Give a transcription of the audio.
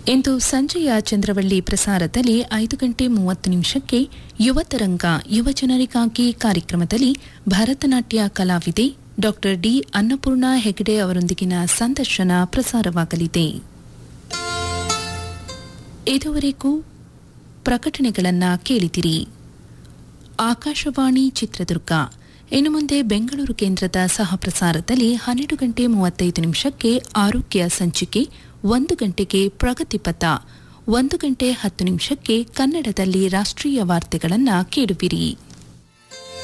ಇಂದು ಸಂಜೆಯ ಚಂದ್ರವಳ್ಳಿ ಪ್ರಸಾರದಲ್ಲಿ ಐದು ಗಂಟೆ ಮೂವತ್ತು ನಿಮಿಷಕ್ಕೆ ಯುವತರಂಗ ಯುವಜನರಿಗಾಗಿ ಕಾರ್ಯಕ್ರಮದಲ್ಲಿ ಭರತನಾಟ್ಯ ಕಲಾವಿದೆ ಡಾ ಡಿ ಅನ್ನಪೂರ್ಣ ಹೆಗಡೆ ಅವರೊಂದಿಗಿನ ಸಂದರ್ಶನ ಪ್ರಸಾರವಾಗಲಿದೆ ಇದುವರೆಗೂ ಪ್ರಕಟಣೆಗಳನ್ನ ಕೇಳಿದಿರಿ ಆಕಾಶವಾಣಿ ಚಿತ್ರದುರ್ಗ ಇನ್ನು ಮುಂದೆ ಬೆಂಗಳೂರು ಕೇಂದ್ರದ ಸಹ ಪ್ರಸಾರದಲ್ಲಿ ಹನ್ನೆರಡು ಗಂಟೆ ಮೂವತ್ತೈದು ನಿಮಿಷಕ್ಕೆ ಆರೋಗ್ಯ ಸಂಚಿಕೆ ಒಂದು ಗಂಟೆಗೆ ಪ್ರಗತಿಪಥ ಒಂದು ಗಂಟೆ ಹತ್ತು ನಿಮಿಷಕ್ಕೆ ಕನ್ನಡದಲ್ಲಿ ರಾಷ್ಟ್ರೀಯ ವಾರ್ತೆಗಳನ್ನು ಕೇಳುವಿರಿ